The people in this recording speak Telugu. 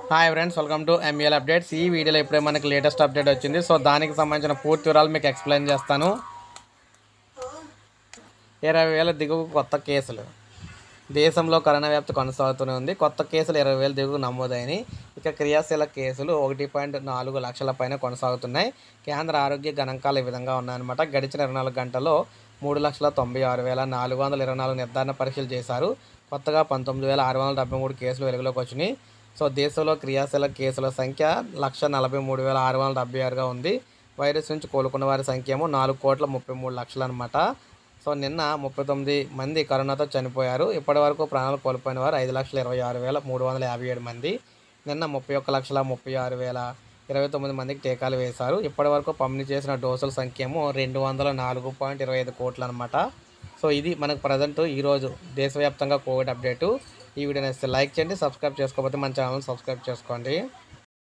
hi friends welcome to ML updates ఈ వీడియోలో ఇప్పుడే మనకి లేటెస్ట్ అప్డేట్ వచ్చింది సో దానికి సంబంధించిన పూర్తి వివరాలు మీకు ఎక్స్ప్లెయిన్ చేస్తాను ఇరవై వేల దిగువ కొత్త కేసులు దేశంలో కరోనా వ్యాప్తి కొనసాగుతూనే ఉంది కొత్త కేసులు ఇరవై వేల దిగువ నమోదైనవి ఇక క్రియాశీల కేసులు ఒకటి పాయింట్ నాలుగు లక్షల పైన కొనసాగుతున్నాయి కేంద్ర ఆరోగ్య గణాంకాలు ఈ విధంగా ఉన్నాయన్నమాట గడిచిన ఇరవై నాలుగు గంటల్లో మూడు లక్షల తొంభై ఆరు వేల నాలుగు వందల ఇరవై నాలుగు నిర్ధారణ పరీక్షలు చేశారు కొత్తగా పంతొమ్మిది వేల ఆరు వందల డెబ్బై మూడు కేసులు వెలుగులోకి వచ్చినాయి సో దేశంలో క్రియాశీల కేసుల సంఖ్య లక్ష నలభై మూడు వేల ఆరు వందల డెబ్బై ఆరుగా ఉంది వైరస్ నుంచి కోలుకున్న వారి సంఖ్య ఏమో నాలుగు కోట్ల ముప్పై మూడు లక్షలు అనమాట సో నిన్న ముప్పై తొమ్మిది మంది కరోనాతో చనిపోయారు ఇప్పటి వరకు ప్రాణాలు కోల్పోయిన వారు ఐదు లక్షల ఇరవై ఆరు వేల మూడు వందల యాభై ఏడు మంది నిన్న ముప్పై ఒక్క లక్షల ముప్పై ఆరు వేల ఇరవై తొమ్మిది మందికి టీకాలు వేశారు ఇప్పటి వరకు పంపిణీ చేసిన డోసుల సంఖ్య ఏమో రెండు వందల నాలుగు పాయింట్ ఇరవై ఐదు కోట్లు అనమాట సో ఇది మనకు ప్రజెంట్ ఈరోజు దేశవ్యాప్తంగా కోవిడ్ అప్డేటు ఈ వీడియో నచ్చితే లైక్ చేయండి సబ్స్క్రైబ్ చేసుకోకపోతే మన ఛానల్ సబ్స్క్రైబ్ చేసుకోండి